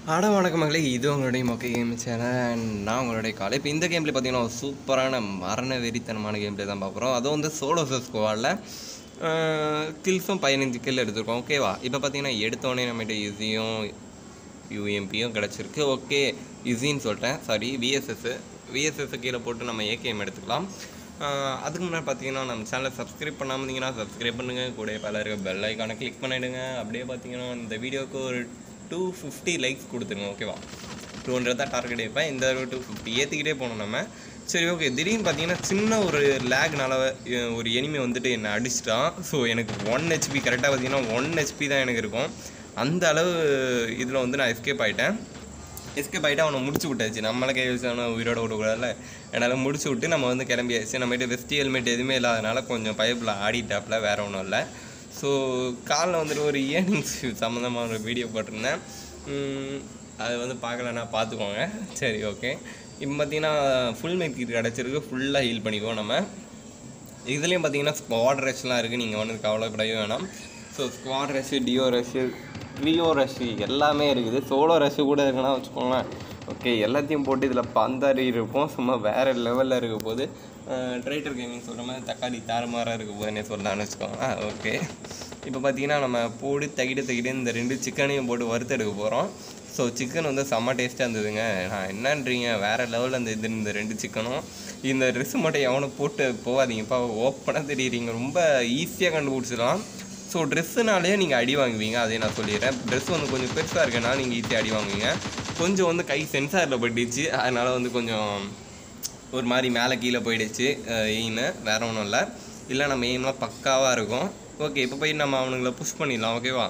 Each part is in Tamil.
அட வணக்கம் மகளே இது உங்களுடைய மொக்க கேம் சேனல் அண்ட் நான் உங்களுடைய காலை இப்போ இந்த கேம்ல பார்த்தீங்கன்னா ஒரு சூப்பரான மரண வெறித்தனமான கேம் பிளே தான் பார்க்குறோம் அதுவும் வந்து சோலோ ஸ்குவாடில் கில்ஸும் பதினஞ்சு கில் எடுத்திருக்கோம் ஓகேவா இப்போ பார்த்தீங்கன்னா எடுத்தோடனே நம்மகிட்ட இசியும் யூஎம்பியும் கிடச்சிருக்கு ஓகே இசின்னு சொல்லிட்டேன் சாரி விஎஸ்எஸ் விஎஸ்எஸ் கீழே போட்டு நம்ம ஏகேஎம் எடுத்துக்கலாம் ஆஹ் அதுக்கு முன்னாடி பார்த்தீங்கன்னா நம்ம சேனலை சப்ஸ்கிரைப் பண்ணாமல் இருந்தீங்கன்னா சப்ஸ்கிரைப் பண்ணுங்கள் கூட பல இருக்க பெல் ஐக்கானை கிளிக் பண்ணிவிடுங்க அப்படியே பார்த்தீங்கன்னா இந்த வீடியோக்கு ஒரு டூ ஃபிஃப்டி லைக்ஸ் கொடுத்துருங்க ஓகேவா டூ ஹண்ட்ரட் தான் டார்கெட் வைப்பேன் இந்த டூ ஃபிஃப்டி ஏற்றிக்கிட்டே போகணும் நம்ம சரி ஓகே திடீர்னு பார்த்தீங்கன்னா சின்ன ஒரு லேக்னால ஒரு எனிமி வந்துட்டு என்னை அடிச்சிட்டான் ஸோ எனக்கு ஒன் ஹெச்பி கரெக்டாக பார்த்தீங்கன்னா ஒன் ஹெச்பி தான் எனக்கு இருக்கும் அந்த அளவு இதில் வந்து நான் எஸ்கேப் ஆகிட்டேன் எஸ்கேப் ஆகிட்டு அவனை முடிச்சு விட்டாச்சு நம்மளை கை வச்சு அவனை உயிரோட விடக்கூடாதுல அதனால் முடிச்சு விட்டு நம்ம வந்து கிளம்பியாச்சு நம்மகிட்ட வெஸ்டி ஹெல்மெட் எதுவுமே இல்லாதனால கொஞ்சம் பைப்பில் ஆடிட்டாப்ல வேறு ஒன்றும் இல்லை ஸோ காலில் வந்துட்டு ஒரு இயர்னிங்ஸ் சம்மந்தமாக ஒரு வீடியோ போட்டிருந்தேன் உம், அது வந்து பார்க்கலன்னா பார்த்துக்கோங்க சரி ஓகே இப்போ பார்த்தீங்கன்னா ஃபுல் மெக்கீட் கிடச்சிருக்கு ஃபுல்லாக ஹீல் பண்ணிக்குவோம் நம்ம இதுலேயும் பார்த்தீங்கன்னா ஸ்குவாட் ரஷ்லாம் இருக்குது நீங்கள் வந்து கவலைப்படவே வேணாம் so squad rush duo rush trio rush எல்லாமே இருக்குது சோலோ ரஷ்ஷு கூட இருக்குன்னா வச்சுக்கோங்களேன் ஓகே எல்லாத்தையும் போட்டு இதில் பந்தாரி இருப்போம் சும்மா வேறு லெவலில் இருக்க போது ட்ரைட்டர் கேமிங் சொல்கிற மாதிரி தக்காளி தாறுமாறாக இருக்க போதுன்னே சொல்லலாம்னு வச்சுக்கோங்களேன் ஓகே இப்போ பார்த்தீங்கன்னா நம்ம போடு தகிடு தகிடு இந்த ரெண்டு சிக்கனையும் போட்டு வறுத்து எடுக்க போகிறோம் ஸோ சிக்கன் வந்து செம்ம டேஸ்ட்டாக இருந்ததுங்க நான் என்னன்றீங்க வேறு லெவலில் இந்த இது இந்த ரெண்டு சிக்கனும் இந்த ட்ரெஸ்ஸு மட்டும் எவனும் போட்டு போகாதீங்கப்பா ஓப்பனாக தெரியுறீங்க ரொம்ப ஈஸியாக கண்டுபிடிச்சிடலாம் ஸோ ட்ரெஸ்ஸுனாலே நீங்கள் அடி வாங்குவீங்க அதே நான் சொல்லிடுறேன் ட்ரெஸ் வந்து கொஞ்சம் பெருசாக இருக்கனால நீங்கள் ஈஸியாக அடி வாங்குவீங்க கொஞ்சம் வந்து கை சென்சாரில் பட்டுச்சு அதனால் வந்து கொஞ்சம் ஒரு மாதிரி மேலே கீழே போயிடுச்சு எய்மு வேற ஒன்றும் இல்லை இல்லை நம்ம எய்ம்லாம் பக்காவாக இருக்கும் ஓகே இப்போ போய் நம்ம அவனுங்களை புஷ் பண்ணிடலாம் ஓகேவா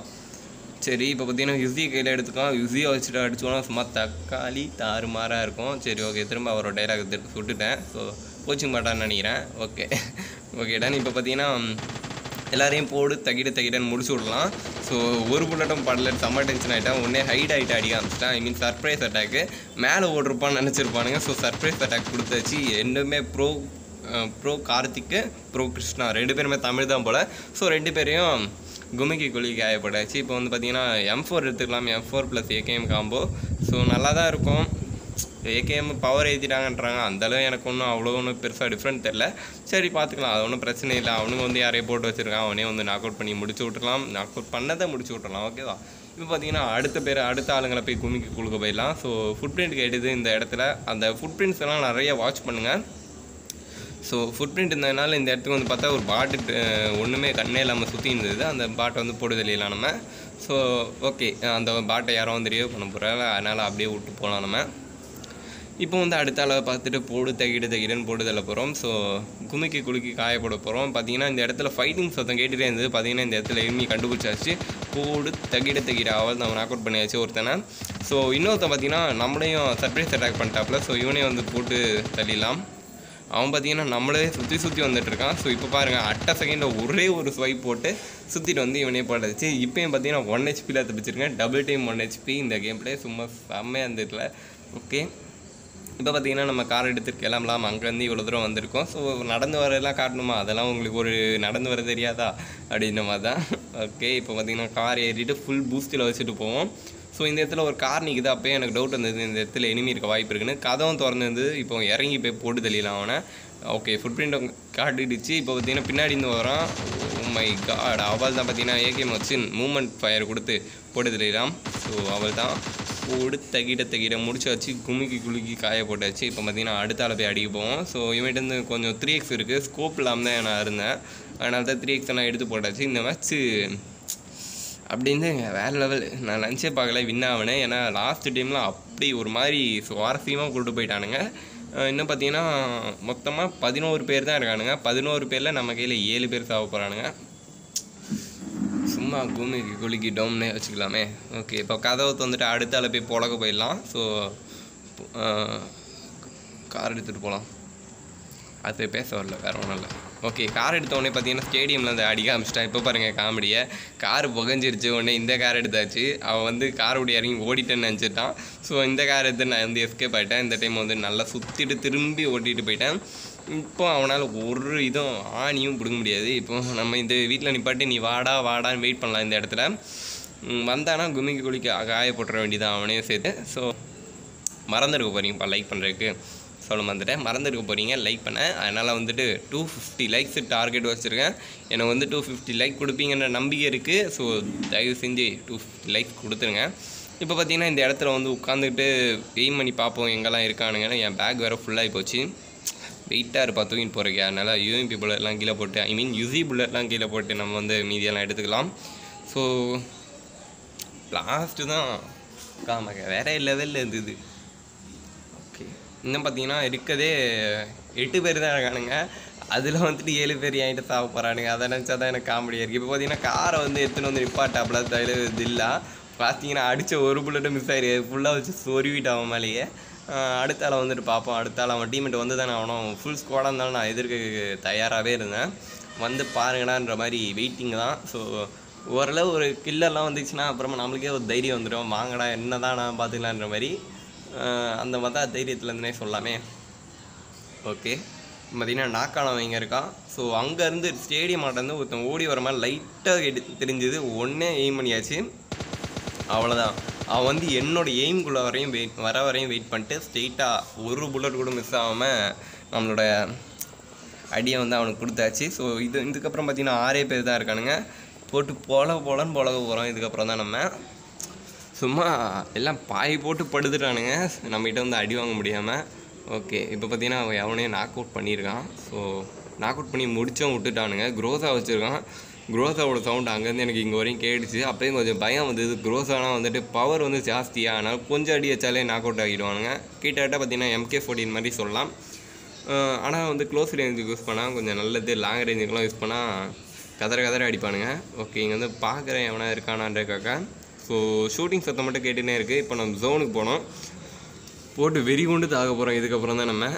சரி இப்போ பார்த்தீங்கன்னா யுசி கையில் எடுத்துக்கலாம் யுசியை வச்சுட்டு அடிச்சோன்னா சும்மா தக்காளி தாறுமாறாக இருக்கும் சரி ஓகே திரும்ப அவரோட டைலாக் திருப்பி சுட்டுட்டேன் ஸோ கோச்சிங் மாட்டான்னு நினைக்கிறேன் ஓகே ஓகே டன் இப்போ பார்த்தீங்கன்னா எல்லாரையும் போடு தகிடு தகிடன்னு முடிச்சு விடலாம் ஸோ ஒரு புல்லட்டும் படல செம்ம டென்ஷன் ஆகிட்டான் உடனே ஹைட் ஆகிட்டு அடிக்க ஆரம்பிச்சிட்டான் ஐ மீன் சர்ப்ரைஸ் அட்டாக்கு மேலே ஓடிருப்பான்னு நினச்சிருப்பானுங்க ஸோ சர்ப்ரைஸ் அட்டாக் கொடுத்தாச்சு ரெண்டுமே ப்ரோ ப்ரோ கார்த்திக்கு ப்ரோ கிருஷ்ணா ரெண்டு பேருமே தமிழ் தான் போல் ஸோ ரெண்டு பேரையும் குமிக்கி குழி காயப்பட்டாச்சு இப்போ வந்து பார்த்தீங்கன்னா எம் ஃபோர் எடுத்துக்கலாம் M four plus AKM combo so நல்லா தான் இருக்கும் ஏகேஎம் பவர் ஏற்றிட்டாங்கன்றாங்க அந்தளவு எனக்கு ஒன்றும் அவ்வளோ ஒன்றும் பெருசாக டிஃப்ரெண்ட் தெரில சரி பார்த்துக்கலாம் அது ஒன்றும் பிரச்சனை இல்லை அவனுங்க வந்து யாரையும் போட்டு வச்சுருக்கான் அவனே வந்து நாக் அவுட் பண்ணி முடிச்சு விட்டுறலாம் நாக் அவுட் பண்ணதை முடிச்சு விட்டுறலாம் ஓகேவா இப்போ பார்த்தீங்கன்னா அடுத்த பேர் அடுத்த ஆளுங்களை போய் குமிக்கி குழுக்க போயிடலாம் ஸோ ஃபுட் பிரிண்ட் கேட்டுது இந்த இடத்துல அந்த ஃபுட் பிரிண்ட்ஸ் எல்லாம் நிறைய வாட்ச் பண்ணுங்கள் ஸோ ஃபுட் பிரிண்ட் இருந்ததுனால இந்த இடத்துக்கு வந்து பார்த்தா ஒரு பாட்டு ஒன்றுமே கண்ணே இல்லாமல் சுற்றி இருந்தது அந்த பாட்டை வந்து போட்டு தெரியலாம் நம்ம ஸோ ஓகே அந்த பாட்டை யாரோ வந்து ரிவ்யூ பண்ண போகிறாங்க அதனால் அப்படியே விட்டு போகலாம் நம்ம இப்போ வந்து அடுத்த அளவை பார்த்துட்டு போடு தகிடு தகிடுன்னு போட்டு தள்ள போகிறோம் ஸோ குமிக்கி குலுக்கி காய போட போகிறோம் பார்த்தீங்கன்னா இந்த இடத்துல ஃபைட்டிங் சத்தம் கேட்டுகிட்டே இருந்தது பார்த்தீங்கன்னா இந்த இடத்துல எருமி கண்டுபிடிச்சாச்சு போடு தகிடு தகிடு அவள் நம்ம நாக் அவுட் பண்ணியாச்சு ஒருத்தனை ஸோ இன்னொருத்தன் பார்த்தீங்கன்னா நம்மளையும் சர்ப்ரைஸ் அட்டாக் பண்ணிட்டாப்புல ஸோ இவனையும் வந்து போட்டு தள்ளிடலாம் அவன் பார்த்தீங்கன்னா நம்மளே சுற்றி சுற்றி வந்துட்டு இருக்கான் ஸோ இப்போ பாருங்கள் அட்ட செகண்டில் ஒரே ஒரு ஸ்வைப் போட்டு சுற்றிட்டு வந்து இவனே போட்டுச்சு இப்போயும் பார்த்தீங்கன்னா ஒன் ஹெச்பியில் தப்பிச்சிருக்கேன் டபுள் டைம் ஒன் ஹெச்பி இந்த கேம் பிளே சும்மா செம்மையாக இருந்ததுல ஓகே இப்போ பார்த்தீங்கன்னா நம்ம கார் எடுத்துட்டு கிளம்பலாம் அங்கேருந்து இவ்வளோ தூரம் வந்திருக்கோம் ஸோ நடந்து வரதெல்லாம் காட்டணுமா அதெல்லாம் உங்களுக்கு ஒரு நடந்து வர தெரியாதா அப்படின்ற மாதிரி தான் ஓகே இப்போ பார்த்தீங்கன்னா கார் ஏறிட்டு ஃபுல் பூஸ்டில் வச்சுட்டு போவோம் ஸோ இந்த இடத்துல ஒரு கார் நிற்குது அப்போயே எனக்கு டவுட் வந்தது இந்த இடத்துல எனிமி இருக்க வாய்ப்பு இருக்குன்னு கதவும் திறந்துருந்து இப்போ இறங்கி போய் போட்டு தெரியலாம் அவனை ஓகே ஃபுட் பிரிண்ட் காட்டிடுச்சு இப்போ பார்த்தீங்கன்னா பின்னாடி இருந்து வரான் மை காட் அவள் தான் பார்த்தீங்கன்னா ஏகேம் வச்சு மூமெண்ட் ஃபயர் கொடுத்து போட்டு தெரியலாம் ஸோ அவள் தான் போடு தகிட தகிட முடிச்சு வச்சு குமிக்கி குலுக்கி காய போட்டாச்சு இப்போ பார்த்தீங்கன்னா அடுத்த ஆளை போய் அடிக்க போவோம் ஸோ இவன்ட்டு கொஞ்சம் த்ரீ எக்ஸ் இருக்குது ஸ்கோப் இல்லாமல் தான் நான் இருந்தேன் அதனால தான் த்ரீ எக்ஸ் நான் எடுத்து போட்டாச்சு இந்த மேட்ச்சு அப்படின்னு வேறு லெவல் நான் நினச்சே பார்க்கல வின் ஆகினேன் ஏன்னா லாஸ்ட் டைமில் அப்படி ஒரு மாதிரி சுவாரஸ்யமாக கொண்டு போயிட்டானுங்க அஹ் இன்னும் பார்த்தீங்கன்னா மொத்தமாக பதினோரு பேர் தான் இருக்கானுங்க பதினோரு பேரில் நம்ம கையில் ஏழு பேர் சாவ போகிறானுங்க சும்மா குமிக்கி குலுக்கிட்டோம்னே வச்சுக்கலாமே ஓகே இப்போ கதவை வந்துட்டு அடுத்த ஆளை போய் புழக்க போயிடலாம் ஸோ கார் எடுத்துகிட்டு போகலாம் அது பேச வரல வேற ஒன்றும் இல்லை ஓகே கார் எடுத்த உடனே பார்த்தீங்கன்னா ஸ்டேடியமில் அந்த அடிக்க ஆரம்பிச்சிட்டான் இப்போ பாருங்கள் காமெடியை கார் புகஞ்சிருச்சு உடனே இந்த கார் எடுத்தாச்சு அவன் வந்து கார் ஓடி இறங்கி ஓடிட்டேன்னு நினச்சிட்டான் ஸோ இந்த கார் எடுத்து நான் வந்து எஸ்கேப் ஆகிட்டேன் இந்த டைம் வந்து நல்லா சுற்றிட்டு திரும்பி ஓட்டிகிட்டு போயிட்டேன் இப்போ அவனால் ஒரு இதுவும் ஆணியும் பிடுங்க முடியாது இப்போ நம்ம இந்த வீட்டில் நிப்பாட்டி நீ வாடா வாடான்னு வெயிட் பண்ணலாம் இந்த இடத்துல ம், வந்தானா குமிக்கு குளிக்க காய போட்டுற வேண்டியதான் அவனையும் சேர்த்து ஸோ மறந்துருக்க போகிறீங்கப்பா லைக் பண்ணுறதுக்கு சொல்ல மறந்துட்டேன் மறந்துருக்க போகிறீங்க லைக் பண்ண அதனால் வந்துட்டு டூ ஃபிஃப்டி லைக்ஸ் டார்கெட் வச்சுருக்கேன் எனக்கு வந்து டூ ஃபிஃப்டி லைக் கொடுப்பீங்கன்ற நம்பிக்கை இருக்குது ஸோ தயவு செஞ்சு டூ ஃபிஃப்டி லைக் கொடுத்துருங்க இப்போ பார்த்தீங்கன்னா இந்த இடத்துல வந்து உட்காந்துக்கிட்டு எய்ம் பண்ணி பார்ப்போம் எங்கெல்லாம் இருக்கானுங்கன்னு என் பேக் வேறு ஃபுல்லாகி போச்சு வெயிட்டாக இருப்பா தூக்கிட்டு போகிறக்கு அதனால் யூஎம்பி புல்லட்லாம் கீழே போட்டு ஐ மீன் யூசி புல்லட்லாம் கீழே போட்டு நம்ம வந்து மீதியெல்லாம் எடுத்துக்கலாம் ஸோ லாஸ்ட்டு தான் காமக வேற லெவலில் இருந்தது ஓகே இன்னும் பார்த்தீங்கன்னா இருக்கதே எட்டு பேர் தான் இருக்கானுங்க அதில் வந்துட்டு ஏழு பேர் என்கிட்ட சாப்பிட போகிறானுங்க அதை நினச்சா தான் எனக்கு காமெடியாக இருக்குது இப்போ பார்த்தீங்கன்னா காரை வந்து எடுத்துன்னு வந்து நிப்பாட்டாப்புல தயிர் தில்லா பார்த்தீங்கன்னா அடித்த ஒரு புல்லட்டும் மிஸ் ஆயிருக்கு ஃபுல்லாக வச்சு சொருவிட்டு அவன் மேலேயே ஆஹ் அடுத்த ஆளை வந்துட்டு பார்ப்போம் அடுத்த ஆள் அவன் டீமெட் வந்து தானே அவனும் ஃபுல் ஸ்குவாடாக இருந்தாலும் நான் எதிர்க்க தயாராகவே இருந்தேன் வந்து பாருங்கடான்ற மாதிரி வெயிட்டிங் தான் ஸோ ஓரளவு ஒரு கில்லெல்லாம் வந்துச்சுன்னா அப்புறமா நம்மளுக்கே ஒரு தைரியம் வந்துடும் வாங்கடா என்ன தான் நான் பார்த்துக்கலான்ற மாதிரி ஆஹ் அந்த மாதிரி தான் தைரியத்துலேருந்துனே சொல்லாமே ஓகே பார்த்தீங்கன்னா நாக்கானவன் இங்கே இருக்கான் ஸோ அங்கேருந்து ஸ்டேடியம் ஆட்டேருந்து ஒருத்தன் ஓடி வர மாதிரி லைட்டாக எடு தெரிஞ்சது ஒன்றே எய்ம் பண்ணியாச்சு அவ்வளோதான் அவன் வந்து என்னோட எய்ம்குள்ளே வரையும் வெயிட் வர வரையும் வெயிட் பண்ணிட்டு ஸ்ட்ரெயிட்டாக ஒரு புல்லட் கூட மிஸ் ஆகாமல் நம்மளோட அடியை வந்து அவனுக்கு கொடுத்தாச்சு ஸோ இது இதுக்கப்புறம் பார்த்தீங்கன்னா ஆறே பேர் தான் இருக்கானுங்க போட்டு பொல பொலன்னு பொழக போகிறோம் இதுக்கப்புறம் தான் நம்ம சும்மா எல்லாம் பாய் போட்டு படுத்துட்டானுங்க நம்மகிட்ட வந்து அடி வாங்க முடியாமல் ஓகே இப்போ பார்த்தீங்கன்னா அவன் எவனையும் நாக் அவுட் பண்ணியிருக்கான் ஸோ நாக் அவுட் பண்ணி முடிச்சும் விட்டுட்டானுங்க க்ரோஸா வச்சுருக்கான் க்ரோஸாவோட சவுண்ட் அங்கேருந்து எனக்கு இங்கே வரையும் கேட்டுச்சு அப்பயும் கொஞ்சம் பயம் வந்தது க்ரோஸாலாம் வந்துட்டு பவர் வந்து ஜாஸ்தியாக அதனால் கொஞ்சம் அடி வச்சாலே நாக் அவுட் ஆகிடுவானுங்க கிட்டத்தட்ட பார்த்தீங்கன்னா எம்கே ஃபோர்டீன் மாதிரி சொல்லலாம் ஆனால் வந்து க்ளோஸ் ரேஞ்சுக்கு யூஸ் பண்ணால் கொஞ்சம் நல்லது லாங் ரேஞ்சுக்கெலாம் யூஸ் பண்ணால் கதற கதற அடிப்பானுங்க ஓகே இங்கே வந்து பார்க்குறேன் எவனா இருக்கானான்றக்காக ஸோ ஷூட்டிங் சத்தம் மட்டும் கேட்டுனே இருக்குது இப்போ நம்ம ஜோனுக்கு போனோம் போட்டு வெறி கொண்டு தாக போகிறோம் இதுக்கப்புறம் தான் நம்ம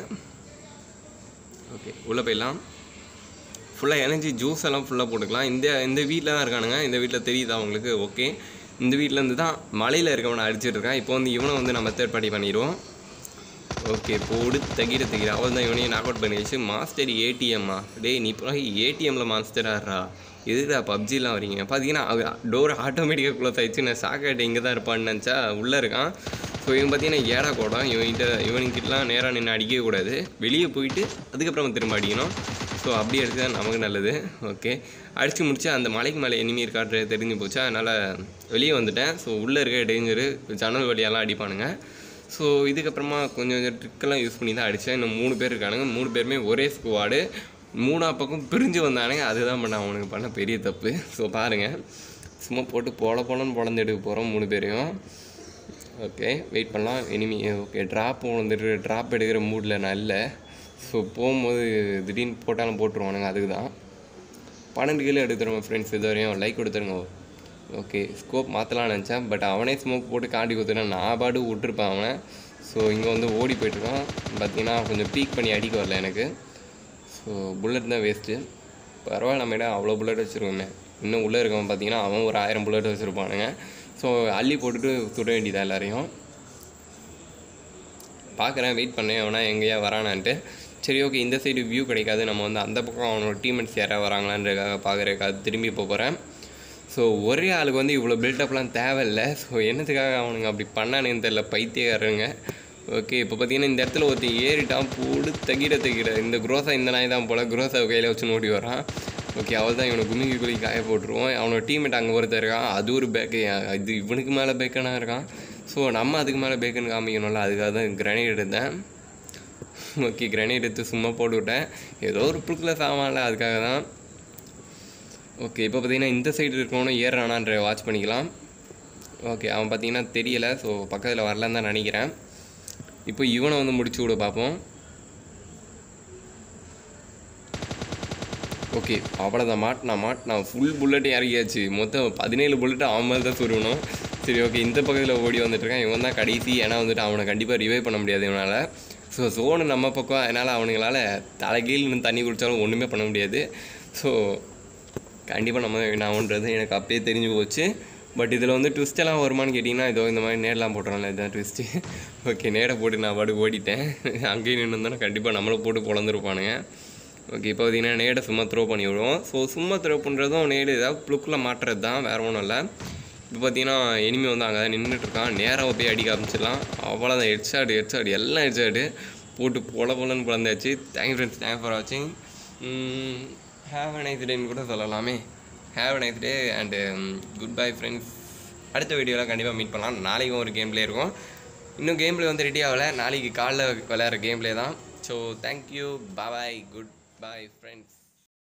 ஓகே உள்ளே போயிடலாம் ஃபுல்லாக எனர்ஜி ஜூஸ் எல்லாம் ஃபுல்லாக போட்டுக்கலாம் இந்த இந்த வீட்டில் தான் இருக்கானுங்க இந்த வீட்டில் தெரியுதா அவங்களுக்கு ஓகே இந்த வீட்டிலேருந்து தான் மலையில் இருக்கவனை அடிச்சிட்டு இருக்கான் இப்போ வந்து இவனை வந்து நம்ம தேர்ட் பார்ட்டி பண்ணிடுவோம் ஓகே போடு தகிட தகிட அவள் தான் இவனையும் நாக் அவுட் பண்ணி வச்சு மாஸ்டர் ஏடிஎம்மா டேய் நீ இப்போ ஏடிஎம்மில் மாஸ்டர் ஆடுறா எதுடா பப்ஜிலாம் வரீங்க பார்த்தீங்கன்னா டோர் ஆட்டோமேட்டிக்காக க்ளோஸ் ஆயிடுச்சு நான் சாக்காட்டு இங்கே தான் இருப்பான்னு நினச்சா உள்ளே இருக்கான் ஸோ இவன் பார்த்தீங்கன்னா ஏடா கோடம் இவன்கிட்ட இவனுக்கிட்டலாம் நேராக நின்று அடிக்கவே கூடாது வெளியே போயிட்டு அதுக்கப்புறம் திரும்ப அடிக்கணும் ஸோ அப்படி அடிச்சா நமக்கு நல்லது ஓகே அடித்து முடிச்சு அந்த மலைக்கு மேலே எனிமி இருக்காட்டு தெரிஞ்சு போச்சு அதனால் வெளியே வந்துட்டேன் ஸோ உள்ளே இருக்க டேஞ்சரு ஜன்னல் வழியெல்லாம் அடிப்பானுங்க ஸோ இதுக்கப்புறமா கொஞ்சம் கொஞ்சம் ட்ரிக்கெல்லாம் யூஸ் பண்ணி தான் அடித்தேன் இன்னும் மூணு பேர் இருக்கானுங்க மூணு பேருமே ஒரே ஸ்குவாடு மூணா பக்கம் பிரிஞ்சு வந்தானுங்க அதுதான் பண்ண அவனுக்கு பண்ண பெரிய தப்பு ஸோ பாருங்கள் சும்மா போட்டு போல போலன்னு பொழந்து எடுக்க போகிறோம் மூணு பேரையும் ஓகே வெயிட் பண்ணலாம் இனிமே ஓகே ட்ராப் வந்துட்டு ட்ராப் எடுக்கிற மூடில் நான் இல்லை ஸோ போகும்போது திடீர்னு போட்டாலும் போட்டுருவானுங்க அதுக்கு தான் பன்னெண்டு கிலோ எடுத்துருவோம் ஃப்ரெண்ட்ஸ் இது வரையும் லைக் கொடுத்துருங்க ஓகே ஸ்கோப் மாற்றலாம்னு நினச்சேன் பட் அவனே ஸ்மோக் போட்டு காட்டி கொடுத்துட்டான் நான் பாடு விட்டுருப்பேன் அவனை ஸோ இங்கே வந்து ஓடி போயிட்டுருக்கான் பார்த்தீங்கன்னா கொஞ்சம் பீக் பண்ணி அடிக்க வரல எனக்கு ஸோ புல்லட் தான் வேஸ்ட்டு பரவாயில்ல நம்ம அவ்வளோ புல்லட் வச்சுருக்கோமே இன்னும் உள்ளே இருக்கவன் பார்த்தீங்கன்னா அவன் ஒரு ஆயிரம் புல்லட் வச்சுருப்பானுங்க ஸோ அள்ளி போட்டுட்டு சுட வேண்டியதா எல்லாரையும் பார்க்குறேன் வெயிட் பண்ணேன் அவனா எங்கேயா வரானான்ட்டு சரி ஓகே இந்த சைடு வியூ கிடைக்காது நம்ம வந்து அந்த பக்கம் அவனோட டீம்மேட்ஸ் யாராவது வராங்களான்றதுக்காக பார்க்குறதுக்காக திரும்பி போக போகிறேன் ஸோ ஒரே ஆளுக்கு வந்து இவ்வளோ பில்டப்லாம் தேவையில்லை ஸோ என்னத்துக்காக அவனுங்க அப்படி பண்ணானுன்னு தெரில பைத்தியக்காரங்க ஓகே இப்போ பார்த்தீங்கன்னா இந்த இடத்துல ஒருத்தன் ஏறிட்டான் போடு தகிட தகிட இந்த குரோசா இந்த நாய் தான் போல் குரோசா கையில் வச்சு ஓடி வரான் ஓகே அவள் தான் இவனை குமிங்கி குலி காய போட்டுருவோம் அவனோட டீம்மேட் அங்கே ஒருத்தர் இருக்கான் அது ஒரு பேக்கு இது இவனுக்கு மேலே பேக்கனாக இருக்கான் ஸோ நம்ம அதுக்கு மேலே பேக்குன்னு காமிக்கணும்ல அதுக்காக தான் கிரனேட் எடுத்தேன் ஓகே கிரனேட் எடுத்து சும்மா போட்டு விட்டேன் ஏதோ ஒரு புழுக்கில் சாமான்ல அதுக்காக தான் ஓகே இப்போ பார்த்தீங்கன்னா இந்த சைடு இருக்கவனும் ஏறுறானான்ற வாட்ச் பண்ணிக்கலாம் ஓகே அவன் பார்த்தீங்கன்னா தெரியல ஸோ பக்கத்தில் வரலன்னு தான் நினைக்கிறேன் இப்போ இவனை வந்து முடிச்சு விட பார்ப்போம் ஓகே அவ்வளோதான் மாட்டினா மாட்டினா ஃபுல் புல்லட் இறங்கியாச்சு மொத்தம் பதினேழு புல்லட் அவன் மேலே தான் சுருவணும் சரி ஓகே இந்த பக்கத்தில் ஓடி வந்துட்டுருக்கான் இவன் தான் கடைசி ஏன்னா வந்துட்டு அவனை கண்டிப்பாக ரிவைவ் பண்ண முடியாது இவனால் ஸோ சோனு நம்ம பக்கம் அதனால் அவனுங்களால தலைகீழ் நின்னு தண்ணி குடித்தாலும் ஒன்றுமே பண்ண முடியாது ஸோ கண்டிப்பாக நம்ம நான்ன்றது எனக்கு அப்பயே தெரிஞ்சு போச்சு பட் இதில் வந்து twist எல்லாம் வருமான்னு கேட்டிங்கன்னா இதோ இந்த மாதிரி நேரெலாம் போட்டுறோம்ல இதுதான் ட்விஸ்ட்டு ஓகே நேரை போட்டு நான் பாட்டு ஓடிட்டேன் அங்கேயும் நின்று இருந்தாலும் கண்டிப்பாக நம்மளை போட்டு பொழந்துருப்பானுங்க ஓகே இப்போ பார்த்தீங்கன்னா நேடை சும்மா த்ரோ பண்ணி விடுவோம் ஸோ சும்மா த்ரோ பண்ணுறதும் நேடு ஏதாவது ப்ளுக்கில் மாட்டுறது தான் வேறு ஒன்றும் இல்லை இப்போ பார்த்தீங்கன்னா எனிமி வந்து அங்கே தான் நின்றுட்டு இருக்கான் நேராக போய் அடிக்க ஆரம்பிச்சிடலாம் அவ்வளோதான் ஹெட்ஷாட் ஹெட்ஷாட் எல்லாம் ஹெட்ஷாட்டு போட்டு பொல பொலன்னு பிறந்தாச்சு தேங்க்யூ ஃப்ரெண்ட்ஸ் தேங்க் ஃபார் வாட்சிங் ஹேவ் அ நைஸ் டேன்னு கூட சொல்லலாமே have a nice day and goodbye friends அடுத்த வீடியோவில் கண்டிப்பாக மீட் பண்ணலாம் நாளைக்கும் ஒரு கேம் ப்ளே இருக்கும் இன்னும் கேம் ப்ளே வந்து ரெடி ஆகலை நாளைக்கு காலைல விளையாடுற கேம் ப்ளே தான் so thank you bye goodbye friends